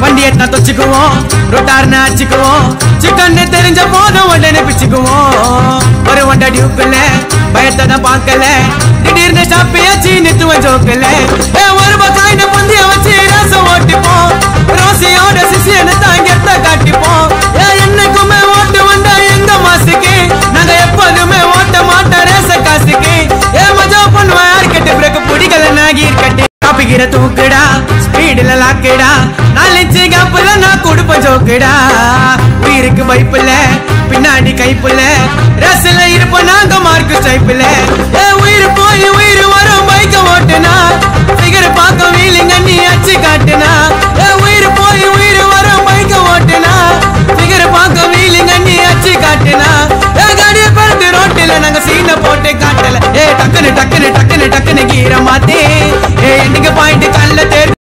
வண்டி எத்தனை தொச்சுக்குவோம் ரொட்டார்னு அச்சுக்குவோம் சிக்கன் தெரிஞ்ச போதும் உடனே பிச்சுக்குவோம் ஒரு ஒண்ட டியூப்பில் பயத்தை தான் பார்க்கல திடீர்னு ஷாப்பியாச்சு நித்துவ ஜோக்கல ஏ ஒரு பக்காயின பொந்திய வச்சு ரசம் ஓட்டிப்போம் ரோசியோட சிசியனை தான் கெத்த காட்டிப்போம் ஏ என்னைக்குமே ஓட்டு வந்தா எங்க மாசுக்கு நாங்க எப்போதுமே ஓட்ட மாட்டோம் ரேச காசுக்கு ஏ மஜா பண்ணுவேன் யார்கிட்ட பிரேக் பிடிக்கல நாகீர் கட்டி காப்பிக்கிற தூக்குடா ஸ்பீடுல லாக்குடா நாலஞ்சு கேப்புல நான் கொடுப்பேன் ஜோக்குடா உயிருக்கு வைப்புல பின்னாடி கைப்புல ரசில இருப்போம் நாங்க மார்க்கு ஸ்டைப்புல ஏ உயிர் போய் உயிர் வரும் பைக்க ஓட்டுனா ஃபிகர் பார்க்க வீலிங்க நீ அச்சு காட்டுனா ஏ உயிர் போய் உயிர் வரும் பைக்க ஓட்டுனா ஃபிகர் பார்க்க வீலிங்க நீ அச்சு காட்டுனா ஏ காடிய பறந்து ரோட்டில நாங்க சீனை போட்டு காட்டல ஏ டக்குனு டக்குனு டக்குனு டக்குனு கீர மாத்தே